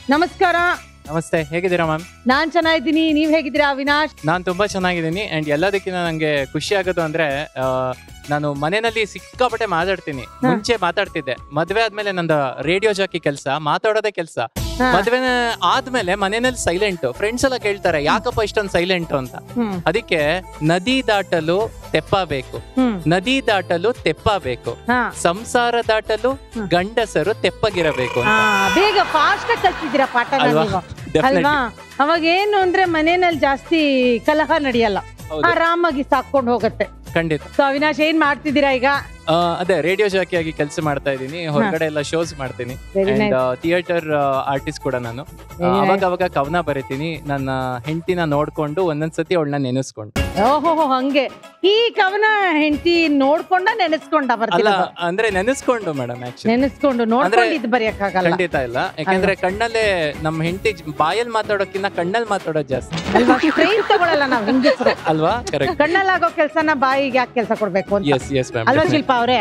ನಮಸ್ಕಾರ ನಮಸ್ತೆ ಹೇಗಿದ್ದೀರಾ ಮ್ಯಾಮ್ ನಾನ್ ಚೆನ್ನಾಗಿದ್ದೀನಿ ನೀವ್ ಹೇಗಿದ್ದೀರಾ ಅವಿನಾಶ್ ನಾನು ತುಂಬಾ ಚೆನ್ನಾಗಿದ್ದೀನಿ ಅಂಡ್ ಎಲ್ಲದಕ್ಕಿಂತ ನಂಗೆ ಖುಷಿ ಆಗೋದು ಅಂದ್ರೆ ಆ, ನಾನು ಮನೆಯಲ್ಲಿ ಸಿಕ್ಕಾಪಟ್ಟೆ ಮಾತಾಡ್ತೀನಿ ಮುಂಚೆ ಮಾತಾಡ್ತಿದ್ದೆ ಮದ್ವೆ ಆದ್ಮೇಲೆ ನಂದು ರೇಡಿಯೋ ಜಾಕಿ ಕೆಲಸ ಮಾತಾಡೋದೇ ಕೆಲಸ ಹಾ. ಮದ್ವೆ ಆದ್ಮೇಲೆ ಮನೆಯಲ್ಲಿ ಸೈಲೆಂಟ್ ಫ್ರೆಂಡ್ಸ್ ಎಲ್ಲ ಕೇಳ್ತಾರೆ ಯಾಕಪ್ಪ ಇಷ್ಟೊಂದು ಸೈಲೆಂಟ್ ಅಂತ ಹ್ಮ್ ಅದಕ್ಕೆ ನದಿ ದಾಟಲು ತೆಪ್ಪ ಬೇಕು ಹ್ಮ್ ನದಿ ದಾಟಲು ತೆಪ್ಪ ಬೇಕು ಹಾ ಸಂಸಾರ ದಾಟಲು ಹ್ಮ್. ಗಂಡಸರು ತೆಪ್ಪಗಿರಬೇಕು ಹಾ, ಅಂತ ಬೇಗ ಫಾಸ್ಟ್ ಆಗಿ ಕಲ್ತಿದ್ದೀರಾ ಪಾಠನ ಅಲ್ವಾ? ನೀವು Definitely. ಅಲ್ವಾ ಅವಾಗ ಏನು ಅಂದ್ರೆ ಮನೆಯಲ್ಲಿ ಜಾಸ್ತಿ ಕಲಹ ನಡೆಯಲ್ಲ ಹೌದು. ಆರಾಮಾಗಿ ಸಾಕೊಂಡು ಹೋಗುತ್ತೆ ಖಂಡಿತ ಸೊ ಅವಿನಾಶ್ ಏನ್ ಮಾಡ್ತಿದ್ದೀರಾ ಈಗ ಆ, ಅದೇ ರೇಡಿಯೋ ಜಾಕಿ ಆಗಿ ಕೆಲಸ ಮಾಡ್ತಾ ಇದ್ದೀನಿ ಹೊರಗಡೆ ಎಲ್ಲ ಶೋಸ್ ಮಾಡ್ತೀನಿ Very and nice. Theatre artist ಕೂಡ ನಾನು Very ಅವಾಗ ಅವಾಗ ಕವನ ಬರೀತೀನಿ ನನ್ನ ಹೆಂಡತಿನ ನೋಡ್ಕೊಂಡು ಒಂದೊಂದ್ಸತಿ ಅವಳನ್ನ ನೆನೆಸ್ಕೊಂಡು ಓಹೋ ಹಂಗೆ ಈ ಕವನ ಹೆಂಡತಿ ನೋಡ್ಕೊಂಡ ನೆನೆಸ್ಕೊಂಡ ಅಲ್ಲ ಬರ್ತಿರೋದು ಅಂದ್ರೆ ನೆನೆಸ್ಕೊಂಡು ಮೇಡಮ್ ಆಕ್ಚುಲಿ ನೆನೆಸ್ಕೊಂಡು ನೋಡ್ಕೊಂಡು ಇದು ಬರೆಯಕ್ಕಾಗಲ್ಲ ಖಂಡಿತ ಇಲ್ಲ ಯಾಕಂದ್ರೆ ಕಣ್ಣಲ್ಲೇ ನಮ್ಮ ಹೆಂಡತಿ ಬಾಯಲ್ಲಿ ಮಾತಾಡೋಕ್ಕಿಂತ ಕಣ್ಣಲ್ಲಿ ಮಾತಾಡೋದು ಜಾಸ್ತಿ ಅಲ್ವಾ ಟ್ರೈನ್ ತಗೊಳಲ್ಲ ನಾವ್ ಹೆಂಗಸರು ಅಲ್ವಾ ಕರೆಕ್ಟ್ ಕಣ್ಣಲ್ಲಾಗೋ ಕೆಲ್ಸನ ಬಾಯಿಗೆ ಯಾಕೆ ಕೆಲಸ ಕೊಡ್ಬೇಕು ಅಂತ ಎಸ್ ಎಸ್ ಮ್ಯಾಮ್ ಅಲ್ವಾ ಶಿಲ್ಪ ಅವರೇ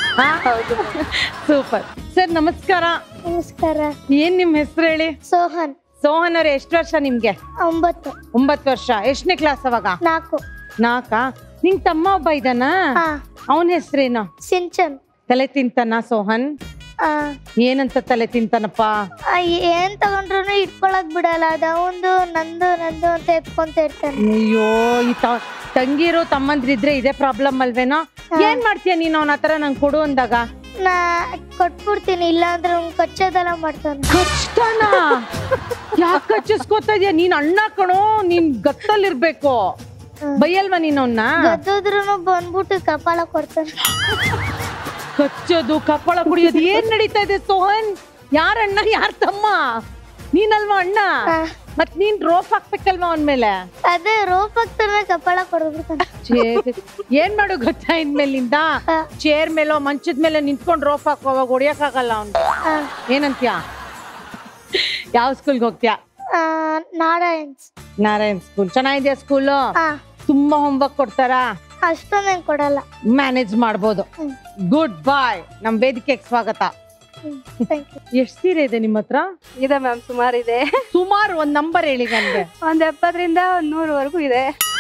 ಸೂಪರ್ ಸರ್ ನಮಸ್ಕಾರ ನಮಸ್ಕಾರ ಏನ್ ನಿಮ್ ಹೆಸರು ಹೇಳಿ ಸೋಹನ್ ಸೋಹನ್ ಅವ್ರೆ ಎಷ್ಟು ವರ್ಷ ನಿಮ್ಗೆ ಒಂಬತ್ತು ಒಂಬತ್ತು ವರ್ಷ ಎಷ್ಟನೇ ಕ್ಲಾಸ್ ಅವಾಗ ನಾಲ್ಕು ನಾಲ್ಕಾ ನಿಂಗ್ ತಮ್ಮ ಒಬ್ಬ ಇದ್ದಾನ ಹಾ ಅವನ ಹೆಸರೇನು ಸಿಂಚನ್ ತಲೆ ತಿಂತಾನ ಸೋಹನ್ ಆ, ಏನಂತ ತಲೆ ತಿಂತಾನಪ್ಪ ಆ, ಏನ್ ತಗೊಂಡ್ರು ಇಟ್ಕೊಳಕ್ ಬಿಡಲ್ಲ ಅದು ಅವಂದು ನಂದು ನಂದು ಅಂತ ಎತ್ಕೊಂತ ಇರ್ತಾನೆ ಅಯ್ಯೋ ಈ ತ- ತಂಗಿರು ತಮ್ಮಂದ್ರಿದ್ರೆ ಇದೇ ಪ್ರಾಬ್ಲಮ್ ಅಲ್ವೇನೋ ಏನ್ ಮಾಡ್ತೀಯ ನೀನ್ ಅವನ ಹತ್ರ ನಂಗೆ ಕೊಡು ಅಂದಾಗ ನಾ ಕೊಟ್ಬಿಡ್ತೀನಿ ಇಲ್ಲ ಅಂದ್ರೆ ಅವ್ನ್ ಕಚ್ಚೋದೆಲ್ಲ ಮಾಡ್ತಾನೆ ಕಚ್ತಾನ ಯಾಕೆ ಕಚ್ಚಿಸ್ಕೋತಾ ಇದೀಯ ನೀನ್ ಅಣ್ಣ ಕಣೋ ನೀನ್ ಗತ್ತಲ್ಲಿರ್ಬೇಕು ಬೈಯಲ್ವಾ ನೀನ್ ಅವನ್ನ ಗದ್ದೋದ್ರೂ ಬಂದ್ಬಿಟ್ಟು ಕಪಾಳ ಕೊಡ್ತಾನೆ ಕಚ್ಚೋದು ಕಪ್ಪಳ ಕುಡಿಯೋದು ಏನ್ ನಡೀತಾ ಇದೆ ಸೋಹನ್ ಯಾರ ಅಣ್ಣ ಯಾರ ತಮ್ಮ ನೀನಲ್ವಾ ಅಣ್ಣ ಹಾ. ಮತ್ ನೀನ್ ರೋಪ್ ಹಾಕ್ಬೇಕಲ್ವಾ ಅವನ್ ಮೇಲೆ ಅದೇ ರೋಪ್ ಹಾಕ್ತಾನೆ ಕಪಾಳ ಕೊಡ್ಬಿಡ್ತಾನೆ ಛೇ, ಏನ್ ಮಾಡು ಗೊತ್ತಾ ಇನ್ಮೇಲಿಂದ ಹಾ. ಚೇರ್ ಮೇಲೋ ಮಂಚದ ಮೇಲೆ ನಿಂತ್ಕೊಂಡ್ ರೋಪ್ ಹಾಕುವಾಗ ಹೊಡಿಯಕ್ಕಾಗಲ್ಲ ಅವ್ನು ಆ, ಏನಂತ್ಯ ಯಾವ ಸ್ಕೂಲ್ಗೆ ಹೋಗ್ತೀಯಾ ಆ, ನಾರಾಯಣ್ಸ್ ನಾರಾಯಣ್ ಸ್ಕೂಲ್ ಚೆನ್ನಾಗಿದ್ಯಾ ಸ್ಕೂಲು ಹಾ ತುಂಬಾ ಹೋಮ್ವರ್ಕ್ ಕೊಡ್ತಾರಾ ಅಷ್ಟೊಂದೇನ್ ಕೊಡಲ್ಲ ಮ್ಯಾನೇಜ್ ಮಾಡ್ಬೋದು ಹ್ಮ್. ಗುಡ್ ಬಾಯ್ ನಮ್ ವೇದಿಕೆಗೆ ಸ್ವಾಗತ ಥ್ಯಾಂಕ್ ಯು ಎಷ್ಟ್ ಸೀರೆ ಇದೆ ನಿಮ್ಮ ಹತ್ರ ಇದೆ ಮ್ಯಾಮ್ ಸುಮಾರು ಇದೆ ಸುಮಾರು ಒಂದ್ ನಂಬರ್ ಹೇಳಿ ನನ್ಗೆ ಒಂದ್ ಎಪ್ಪತ್ತರಿಂದ ಒಂದ್ ನೂರವರೆಗೂ ಇದೆ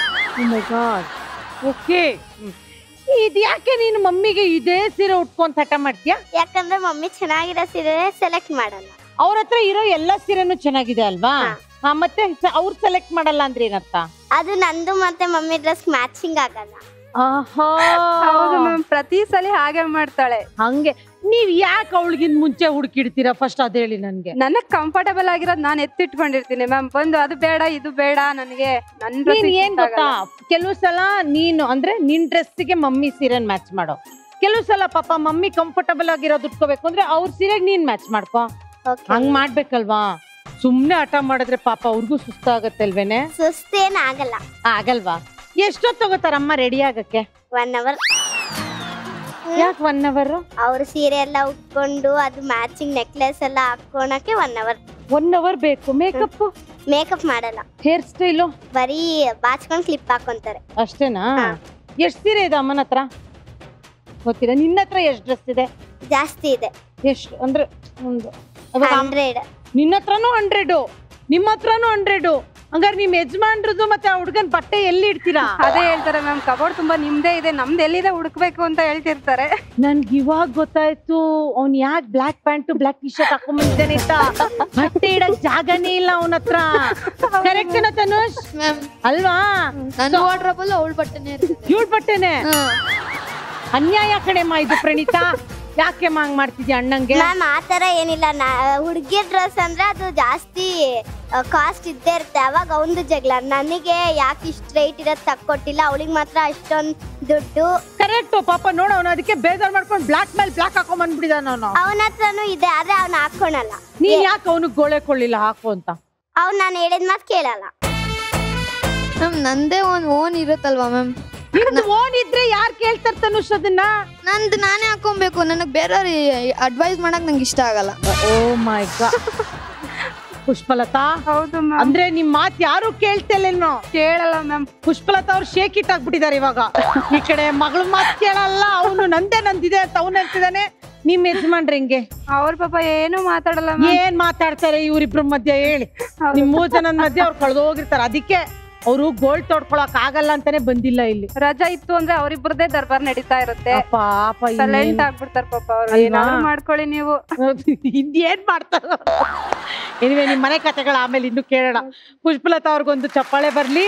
ಓಕೆ ಇದ್ ಯಾಕೆ ನೀನು ಮಮ್ಮಿಗೆ ಇದೇ ಸೀರೆ ಉಟ್ಕೊಂಡ್ ಹಠ ಮಾಡ್ತೀಯಾ ಯಾಕಂದ್ರೆ ಮಮ್ಮಿ ಚೆನ್ನಾಗಿರೋ ಸೀರೆ ಸೆಲೆಕ್ಟ್ ಮಾಡಲ್ಲ ಅವ್ರ ಹತ್ರ ಇರೋ ಎಲ್ಲಾ ಸೀರೆನೂ ಚೆನ್ನಾಗಿದೆ ಅಲ್ವಾ ಹಾ. ಹಾ, ಮತ್ತೆ ಅವ್ರು ಸೆಲೆಕ್ಟ್ ಮಾಡಲ್ಲ ಅಂದ್ರೆ ಏನರ್ಥ ಅದು ನಂದು ಮತ್ತೆ ಮಮ್ಮಿ ಡ್ರೆಸ್ ಮ್ಯಾಚಿಂಗ್ ಆಗಲ್ಲ ಆಹಾ ಹೌದು ಮ್ಯಾಮ್ ಪ್ರತಿ ಸಲ ಹಾಗೆ ಮಾಡ್ತಾಳೆ ಹಂಗೆ ನೀವ್ ಯಾಕೆ ಅವಳಿಗಿನ್ ಮುಂಚೆ ಹುಡುಕಿಡ್ತೀರಾ ಫಸ್ಟ್ ಅದ್ ಹೇಳಿ ನನ್ಗೆ ನನಗ್ ಕಂಫರ್ಟಬಲ್ ಆಗಿರೋದ್ ನಾನ್ ಎತ್ತಿಟ್ಕೊಂಡಿರ್ತೀನಿ ಮ್ಯಾಮ್ ಬಂದು ಅದು ಬೇಡ ಇದು ಬೇಡ ನನಗೆ ನನ್ dress ನೀನ್ ಇಷ್ಟ ಏನ್ ಗೊತ್ತಾ ಆಗಲ್ಲ. ಕೆಲವು ಸಲ ನೀನು ಅಂದ್ರೆ ನಿನ್ ಡ್ರೆಸ್ಗೆ ಮಮ್ಮಿ ಸೀರೆನ್ ಮ್ಯಾಚ್ ಮಾಡೋ ಕೆಲವು ಸಲ ಪಾಪ ಮಮ್ಮಿ ಕಂಫರ್ಟಬಲ್ ಆಗಿರೋದು ಉಟ್ಕೋಬೇಕು ಅಂದ್ರೆ ಅವ್ರ ಸೀರೆಗೆ ನೀನ್ ಮ್ಯಾಚ್ ಮಾಡ್ಕೋ ಓಕೆ ಹಂಗ್ ಮಾಡ್ಬೇಕಲ್ವಾ ಸುಮ್ನೆ ಹಠ ಮಾಡಿದ್ರೆ ಪಾಪ ಅವ್ರಿಗೂ ಸುಸ್ತಾಗತ್ತಲ್ವೇನೆ ಸುಸ್ತೇನ್ ಆಗಲ್ಲ ಆಗಲ್ವಾ ಎಷ್ಟೊತ್ತು ತಗೋತಾರಮ್ಮ ರೆಡಿ ಆಗಕ್ಕೆ ಒನ್ ಅವರ್ ಯಾಕೆ ಒನ್ ಅವರ್ ಅವ್ರ ಸೀರೆ ಎಲ್ಲ ಉಟ್ಕೊಂಡು ಅದು ಮ್ಯಾಚಿಂಗ್ ನೆಕ್ಲೆಸ್ ಎಲ್ಲ ಹಾಕೊಳಕ್ಕೆ ಒನ್ ಅವರ್ ಒನ್ ಅವರ್ ಬೇಕು ಮೇಕಪ್ ಮೇಕಪ್ ಮಾಡಲ್ಲ ಹೇರ್ ಸ್ಟೈಲು ಬರೀ ಬಾಚ್ಕೊಂಡ್ ಕ್ಲಿಪ್ ಹಾಕೊಂತಾರೆ ಅಷ್ಟೇನಾ ಹಾ. ಎಷ್ಟ್ ಸೀರೆ ಇದೆ ಅಮ್ಮನ ಹತ್ರ ಗೊತ್ತಿಲ್ಲ ನಿನ್ನ ಹತ್ರ ಎಷ್ಟ್ ಡ್ರೆಸ್ ಇದೆ ಜಾಸ್ತಿ ಇದೆ ಎಷ್ಟು ಅಂದ್ರೆ ಒಂದು ಅವಾಗ ಅಮ್ಮ- ಹಂಡ್ರೆಡ್ ನಿನ್ನ ಹತ್ರನೂ ಹಂಡ್ರೆಡು ನಿಮ್ಮ ಹತ್ರನೂ ಹಂಡ್ರೆಡು ಹಂಗಾರೆ ನಿಮ್ ಯಜಮಾನ್ರದ್ದು ಮತ್ತೆ ಆ ಹುಡ್ಗನ್ ಬಟ್ಟೆ ಎಲ್ಲಿ ಇಡ್ತೀರಾ ಅದೇ ಹೇಳ್ತಾರೆ ಮ್ಯಾಮ್ ಕಬೋರ್ಡ್ ತುಂಬಾ ನಿಮ್ದೇ ಇದೆ ನಮ್ದು ಎಲ್ಲಿದೆ ಹುಡುಕ್ಬೇಕು ಅಂತ ಹೇಳ್ತಿರ್ತಾರೆ ನನ್ಗೆ ಇವಾಗ ಗೊತ್ತಾಯ್ತು ಅವ್ನ್ ಯಾಕೆ black pant black T shirt ಹಾಕೊಂಡ್ಬಂದಿದ್ದಾನೆ ಅಂತ ಬಟ್ಟೆ ಇಡಕ್ ಜಾಗನೇ ಇಲ್ಲ ಅವನ ಹತ್ರ ಕರೆಕ್ಟ್ ತನುಷ್ ಮ್ಯಾಮ್ ಅಲ್ವಾ ನನ್ನ ವಾರ್ಡ್ರೋಬ್ ಅಲ್ಲಿ ಅವಳ ಬಟ್ಟೆನೇ ಇರ್ತದೆ ಇವಳ್ ಬಟ್ಟೆನೆ ಅನ್ಯಾಯ ಕಣೆಮ್ಮ ಇದು ಪ್ರಣೀತಾ ಯಾಕೆ ಹಂಗ್ ಮಾಡ್ತಿದ್ಯಾ ಅಣ್ಣಂಗೆ ಮ್ಯಾಮ್ ಆ ತರ ಏನಿಲ್ಲ ಹುಡುಗಿರ್ ಡ್ರೆಸ್ ಅಂದ್ರೆ ಅದು ಜಾಸ್ತಿ ಕಾಸ್ಟ್ ಇದ್ದೇ ಇರುತ್ತೆ ಅವಾಗ ಅವಂದು ಜಗಳ ನನಗೆ ಯಾಕೆ ಇಷ್ಟು ರೇಟ್ ಇರೋದು ತಕ್ಕೊಟ್ಟಿಲ್ಲ ಅವಳಿಗೆ ಮಾತ್ರ ಅಷ್ಟೊಂದು ದುಡ್ಡು ಕರೆಕ್ಟ್ ಪಾಪ ನೋಡ ಅವನು ಅದಕ್ಕೆ ಬೇಜಾರ್ ಮಾಡ್ಕೊಂಡು ಬ್ಲಾಕ್ ಮೇಲೆ ಬ್ಲಾಕ್ ಹಾಕೊಂಡ್ ಬಂದ್ಬಿಟ್ಟಿದಾನ ಅವನು ಅವನ ಹತ್ರನೂ ಇದೆ ಆದ್ರೆ ಅವ್ನ ಹಾಕೊಳಲ್ಲ ನೀನ್ ಯಾಕೆ ಅವನಿಗೆ ಗೋಳೆ ಕೊಳ್ಳಿಲ್ಲ ಹಾಕು ಅಂತ ಅವ್ನು ನಾನು ಹೇಳಿದ ಮಾತು ಕೇಳಲ್ಲ ಮ್ಯಾಮ್ ನಂದೇ ಒಂದ್ ಓನ್ ಇರುತ್ತಲ್ವಾ ಮ್ಯಾಮ್ ಓನ್ ಇದ್ರೆ ಯಾರ್ ಕೇಳ್ತಾರ ತನುಷ್ ಅದನ್ನ ನಂದು ನಾನೇ ಹಾಕೊಬೇಕು ನನಗೆ ಬೇರೆಯವ್ರು ಅಡ್ವೈಸ್ ಮಾಡಕ್ ನಂಗೆ ಇಷ್ಟ ಆಗಲ್ಲ ಓ ಮೈ ಗಾಡ್ ಪುಷ್ಪಲತಾ ಹೌದು ಮ್ಯಾಮ್ ಅಂದ್ರೆ ನಿಮ್ ಮಾತ್ ಯಾರು ಕೇಳ್ತಿಲ್ಲೇನೋ ಕೇಳಲ್ಲ ಮ್ಯಾಮ್ ಪುಷ್ಪಲತಾ ಅವ್ರು ಶೇಕ್ ಇಟ್ ಆಗ್ಬಿಟ್ಟಿದ್ದಾರೆ ಇವಾಗ ಈ ಕಡೆ ಮಗಳ ಮಾತ್ ಕೇಳಲ್ಲ ಅವನು ನಂದೇ ನಂದಿದೆ ಅಂತ ಅವ್ನು ಹೇಳ್ತಿದ್ದಾನೆ ನಿಮ್ ಯಜಮಾನ್ರ ಹೆಂಗೆ ಅವ್ರ ಪಾಪ ಏನು ಮಾತಾಡಲ್ಲ ಮ್ಯಾಮ್ ಏನ್ ಮಾತಾಡ್ತಾರೆ ಇವ್ರಿಬ್ರ ಮಧ್ಯೆ ಹೇಳಿ ನಿಮ್ ಮೂರ್ ಜನದ ಮಧ್ಯೆ ಅವ್ರು ಕಳ್ದೋಗಿರ್ತಾರೆ ಅದಕ್ಕೆ ಅವರು ಗೋಲ್ಡ್ ತೊಡ್ಕೊಳಕ್ ಆಗಲ್ಲ ಅಂತಾನೆ ಬಂದಿಲ್ಲ ಇಲ್ಲಿ ರಜಾ ಇತ್ತು ಅಂದ್ರೆ ಅವ್ರಿಬ್ರದೇ ದರ್ಬಾರ್ ನಡೀತಾ ಇರುತ್ತೆ ಪಾಪ ಸೈಲೆಂಟ್ ಆಗ್ಬಿಡ್ತಾರ ಪಾಪ ಅವ್ರು ಅಲ್ವಾ? ಏನಾದ್ರು ಮಾಡ್ಕೊಳ್ಳಿ ನೀವು ಇದೇನ್ ಮಾಡ್ತಾರ ಎನಿವೆ ನಿಮ್ ಮನೆ ಕಥೆಗಳು ಆಮೇಲೆ ಇನ್ನು ಕೇಳೋಣ ಪುಷ್ಪಲತಾ ಅವ್ರಿಗೊಂದು ಚಪ್ಪಾಳೆ ಬರ್ಲಿ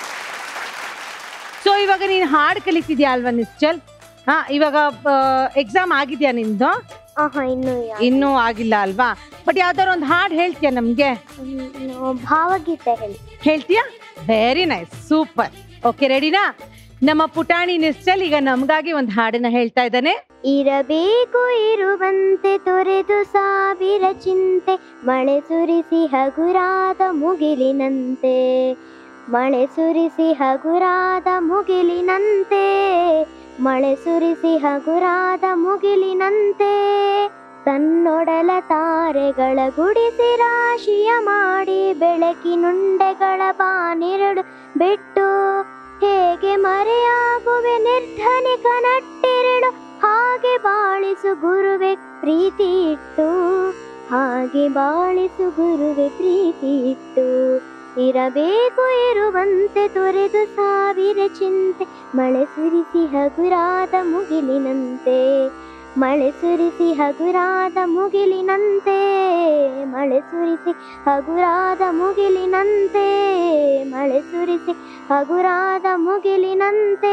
ಸೊ ಇವಾಗ ನೀನ್ ಹಾಡ್ ಕಲಿತಿದ್ಯಾ ಅಲ್ವಾ ನಿಶ್ಚಲ್ ಹಾ ಇವಾಗ ಎಕ್ಸಾಮ್ ಆಗಿದ್ಯಾ ನಿಂದು ಆಹಾ ಇನ್ನು ಯಾ- ಇನ್ನೂ ಆಗಿಲ್ಲ ಅಲ್ವಾ ಬಟ್ ಯಾವ್ದಾರ ಒಂದು ಹಾಡ್ ಹೇಳ್ತೀಯಾ ನಮ್ಗೆ ಹ್ಮ್, ಭಾವಗೀತೆ ಹೇಳಿ ಹೇಳ್ತೀಯಾ ವೆರಿ ನೈಸ್ ಸೂಪರ್ ಓಕೆ ರೆಡಿನಾ ನಮ್ಮ ಪುಟಾಣಿ ನಿಶ್ಚಲ್ ಈಗ ನಮ್ಗಾಗಿ ಒಂದು ಹಾಡನ್ನ ಹೇಳ್ತಾ ಇದ್ದಾನೆ ಇರಬೇಕು ಇರುವಂತೆ ತೊರೆದು ಸಾವಿರ ಚಿಂತೆ ಮಳೆ ಸುರಿಸಿ ಹಗುರಾದ ಮುಗಿಲಿನಂತೆ ಮಳೆ ಸುರಿಸಿ ಹಗುರಾದ ಮುಗಿಲಿನಂತೆ ಮಳೆ ಸುರಿಸಿ ಹಗುರಾದ ಮುಗಿಲಿನಂತೆ ತನ್ನೊಡಲ ತಾರೆಗಳ ಗುಡಿಸಿ ರಾಶಿಯ ಮಾಡಿ ಬೆಳಕಿನುಂಡೆಗಳ ಬಾನಿರಡು ಬಿಟ್ಟು ಹೇಗೆ ಮರೆಯಾಗುವೆ ನಿರ್ಧನಿಕ ನಟ್ಟಿರಳು ಹಾಗೆ ಬಾಳಿಸು ಗುರುವೆ ಪ್ರೀತಿ ಇಟ್ಟು ಹಾಗೆ ಬಾಳಿಸು ಗುರುವೆ ಪ್ರೀತಿ ಇಟ್ಟು ಇರಬೇಕು ಇರುವಂತೆ ತೊರೆದು ಸಾವಿರ ಚಿಂತೆ ಮಳೆ ಸುರಿಸಿ ಹಗುರಾದ ಮುಗಿಲಿನಂತೆ ಮಳೆ ಸುರಿಸಿ ಹಗುರಾದ ಮುಗಿಲಿನಂತೆ ಮಳೆ ಸುರಿಸಿ ಹಗುರಾದ ಮುಗಿಲಿನಂತೆ ಮಳೆ ಸುರಿಸಿ ಹಗುರಾದ ಮುಗಿಲಿನಂತೆ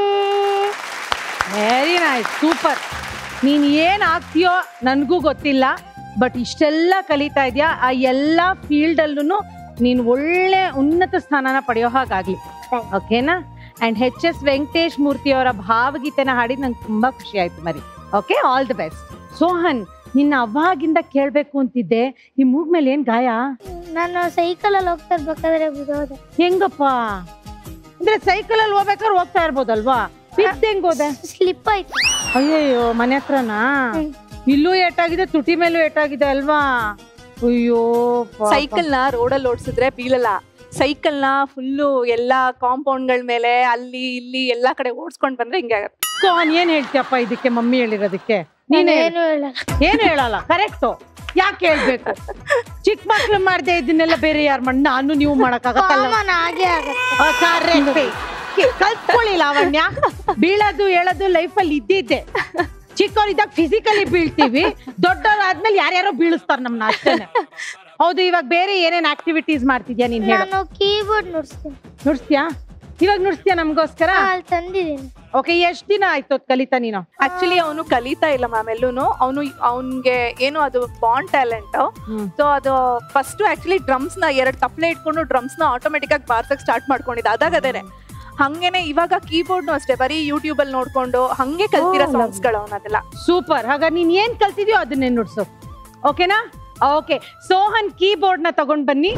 ವೆರಿ ನೈಸ್ ಸೂಪರ್ ನೀನ್ ಏನ್ ಆಗ್ತೀಯೋ ನನಗೂ ಗೊತ್ತಿಲ್ಲ ಬಟ್ ಇಷ್ಟೆಲ್ಲ ಕಲಿತಾ ಇದೆಯಾ ಆ ಎಲ್ಲ ಫೀಲ್ಡಲ್ಲೂ ನೀನು ಒಳ್ಳೆ ಉನ್ನತ ಸ್ಥಾನನ ಪಡೆಯೋ ಹಾಗಾಗ್ಲಿ Thanks. ಓಕೆನಾ and H S Venkatesh Murthy ಅವರ ಭಾವಗೀತೆನ ಹಾಡಿದ್ ನಂಗೆ ತುಂಬಾ ಖುಷಿ ಆಯ್ತು ಮರಿ okay all the best Sohan ನಿನ್ನ ಅವಾಗಿಂದ ಕೇಳ್ಬೇಕು ಅಂತಿದ್ದೆ ಈ ಮೂಗ್ ಮೇಲೆ ಏನ್ ಗಾಯ ನಾನು ಸೈಕಲಲ್ಲಿ ಹೋಗ್ತಾ ಇರ್ಬೇಕಾದ್ರೆ ಬಿಡೋದೆ ಹೆಂಗಪ್ಪ ಅಂದ್ರೆ ಸೈಕಲ್ ಅಲ್ಲಿ ಹೋಗ್ಬೇಕಾದ್ರೆ ಹೋಗ್ತಾ ಇರ್ಬೋದಲ್ವಾ ಬಿದ್ದ ಹೆಂಗ್ ಹೋದೆ ಸ್ಲಿಪ್ ಆಯ್ತು ಅಯ್ಯಯ್ಯೋ ಮನೆ ಹತ್ರನಾ ಹ್ಮ್. ಇಲ್ಲೂ ಏಟಾಗಿದೆ ತುಟಿ ಮೇಲೂ ಏಟಾಗಿದೆ ಅಲ್ವಾ ಅಯ್ಯೋ ಪಾಪ. ಸೈಕಲ್ ನ ರೋಡಲ್ಲಿ ಓಡಿಸಿದ್ರೆ ಬೀಳಲ್ಲ ಸೈಕಲ್ ನ ಫುಲ್ಲು ಎಲ್ಲಾ ಕಾಂಪೌಂಡ್ ಗಳ ಮೇಲೆ ಅಲ್ಲಿ ಇಲ್ಲಿ ಎಲ್ಲಾ ಕಡೆ ಓಡಿಸ್ಕೊಂಡ್ ಬಂದ್ರೆ ಹಿಂಗೆ ಆಗತ್ತೆ ಸೋಹನ್ ಏನ್ ಹೇಳ್ತೀಯಪ್ಪ ಇದಕ್ಕೆ ಮಮ್ಮಿ ಹೇಳಿರೋದಕ್ಕೆ ನೀನೇ ಹೇಳು. ಏನು ಹೇಳಲ್ಲ ಏನು ಹೇಳಲ್ಲ ಕರೆಕ್ಟು ಯಾಕೆ ಹೇಳ್ಬೇಕು ಚಿಕ್ಕ ಮಕ್ಳು ಮಾಡ್ದೆ ಇದನ್ನೆಲ್ಲ ಬೇರೆ ಯಾರು ಮಾಡಿ ನಾನು ನೀವು ಮಾಡಕ್ಕಾಗತ್ತಲ್ಲ ಕಾಮನ್ ಆಗೇ ಆಗತ್ತೆ ಕರೆಕ್ಟ್ ಕಲ್ತ್ಕೊಳ್ಳಿ ಲಾವಣ್ಯ ಬೀಳೋದು ಹೇಳೋದು ಲೈಫಲ್ಲಿ ಇದ್ದಿದ್ದೆ ಚಿಕ್ಕವರಿದ್ದಾಗ ಫಿಸಿಕಲಿ ಬೀಳ್ತೀವಿ ದೊಡ್ಡವರಾದ್ಮೇಲೆ ಯಾರ್ಯಾರೋ ಬೀಳಿಸ್ತಾರ ನಮ್ನ ಅಷ್ಟೇನೆ ಹೌದು ಇವಾಗ ಬೇರೆ ಏನೇನ್ ಆಕ್ಟಿವಿಟೀಸ್ ಮಾಡ್ತಿದ್ಯಾ ನೀನ್ ಹೇಳು ನಾನು ಕೀಬೋರ್ಡ್ ನುಡ್ಸ್ತೀನಿ ನುಡ್ಸ್ತೀಯಾ ಇವಾಗ ನುಡ್ಸ್ತೀಯಾ ನಮಗೋಸ್ಕರ ಅಲ್ಲಿ ತಂದಿದ್ದೀನಿ ಓಕೆ ಎಷ್ಟ್ ದಿನ ಆಯ್ತು ಅದ್ ಕಲಿತಾ ನೀನು ಆಕ್ಚುಲಿ ಅವನು ಕಲಿತಾ ಇಲ್ಲ ಮ್ಯಾಮ್ ಎಲ್ಲೂನು ಅವನು ಅವನ್ಗೆ ಏನು ಅದು ಬಾಂಡ್ ಟ್ಯಾಲೆಂಟ್ ಹ್ಮ್. ಸೊ ಅದು ಫಸ್ಟ್ ಆಕ್ಚುಲಿ ಡ್ರಮ್ಸ್ ನ ಎರಡ್ ತಪ್ಲೆ ಇಟ್ಕೊಂಡು ಡ್ರಮ್ಸ್ ನ ಆಟೋಮೆಟಿಕ್ ಆಗಿ ಬಾರ್ಸಕ್ ಸ್ಟಾರ್ಟ್ ಮಾಡ್ಕೊಂಡಿದ್ದ ಅದಾಗ ಅದೇನೆ ಹಂಗೇನೆ ಇವಾಗ ಕೀಬೋರ್ಡ್ ಅಷ್ಟೇ ಬರೀ ಯೂಟ್ಯೂಬ್ ಅಲ್ಲಿ ನೋಡ್ಕೊಂಡು ಹಂಗೆ ಕಲ್ತಿರೋ Oh, ಸಾಂಗ್ಸ್ ಗಳು ಅವನದೆಲ್ಲ ಸೂಪರ್ ಹಾಗಾದ್ರೆ ನೀನ್ ಏನ್ ಕಲ್ತಿದ್ಯೋ ಅದನ್ನೇ ನುಡ್ಸು ಓಕೆನಾ ಓಕೆ ಸೋಹನ್ ಕೀಬೋರ್ಡ್ ನ ತಗೊಂಡ್ ಬನ್ನಿ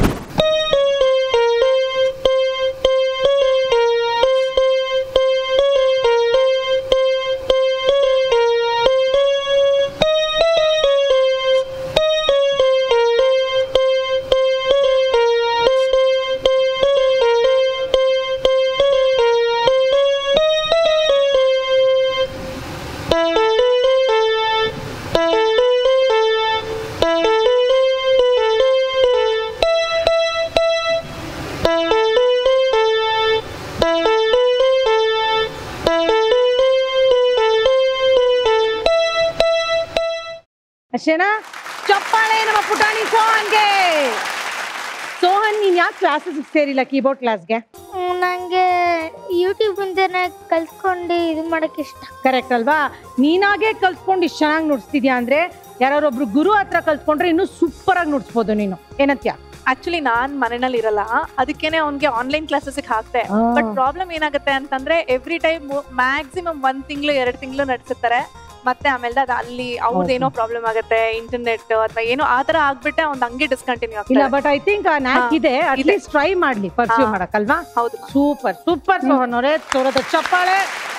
ಅಷ್ಟೇನಾ ಚಪ್ಪಾಳೆ ನಮ್ಮ ಪುಟಾಣಿ ಸೋಹನ್ಗೆ ಸೋಹನ್ ನೀನ್ ಯಾಕೆ ಕ್ಲಾಸಸ್ ಸೇರಿಲ್ಲ ಕೀಬೋರ್ಡ್ ಕ್ಲಾಸ್ಗೆ ಹ್ಮ್, ನಂಗೆ ಯೂಟ್ಯೂಬ್ ಇಂದನೇ ಕಲ್ತ್ಕೊಂಡು ಇದು ಮಾಡಕ್ ಇಷ್ಟ ಕರೆಕ್ಟ್ ಅಲ್ವಾ ನೀನಾಗೆ ಕಲ್ತ್ಕೊಂಡು ಇಷ್ಟು ಚೆನ್ನಾಗಿ ನುಡ್ಸ್ತಿದ್ಯಾ ಅಂದ್ರೆ ಯಾರೊಬ್ರು ಗುರು ಹತ್ರ ಕಲ್ತ್ಕೊಂಡ್ರೆ ಇನ್ನೂ ಸೂಪರ್ ಆಗಿ ನುಡ್ಸ್ಬೋದು ನೀನು ಏನಂತ್ಯ ಆಕ್ಚುಲಿ ನಾನ್ ಮನೆಯಲ್ಲಿ ಇರಲ್ಲ ಅದಕ್ಕೇನೆ ಅವ್ನ್ಗೆ ಆನ್ಲೈನ್ ಕ್ಲಾಸಸ್ ಹಾಕ್ತೆ ಬಟ್ ಪ್ರಾಬ್ಲಮ್ ಏನಾಗುತ್ತೆ ಅಂತಂದ್ರೆ ಎವ್ರಿ ಟೈಮ್ ಮ್ಯಾಕ್ಸಿಮಮ್ ಒಂದ್ ತಿಂಗಳು ಎರಡ್ ತಿಂಗಳು ನಡೆಸುತ್ತಾರೆ ಮತ್ತೆ ಆಮೇಲೆ ಅದು ಅಲ್ಲಿ ಅವ್ರದ್ದೇನೋ ಪ್ರಾಬ್ಲಮ್ ಆಗುತ್ತೆ ಇಂಟರ್ನೆಟ್ ಅಥವಾ ಏನೋ ಆ ತರ ಆಗ್ಬಿಟ್ಟೆ ಅವ್ನ್ ಹಂಗೆ ಡಿಸ್ಕಂಟಿನ್ಯೂ ಇಲ್ಲ ಆಗ್ತಾರೆ ಬಟ್ ಐ ಥಿಂಕ್ ಆ ನ್ಯಾಕ್ ಹಾ, ಇದೆ ಅಟ್ಲೀಸ್ಟ್ ಟ್ರೈ ಮಾಡ್ಲಿ ಪರ್ಸ್ಯೂ ಹಾ. ಮಾಡಕ್ಕಲ್ವಾ ಹೌದು ಸೂಪರ್ ಸೂಪರ್ ಸೋಹನ್ ಅವರೇ ತೋರದ ಚಪ್ಪಾಳೆ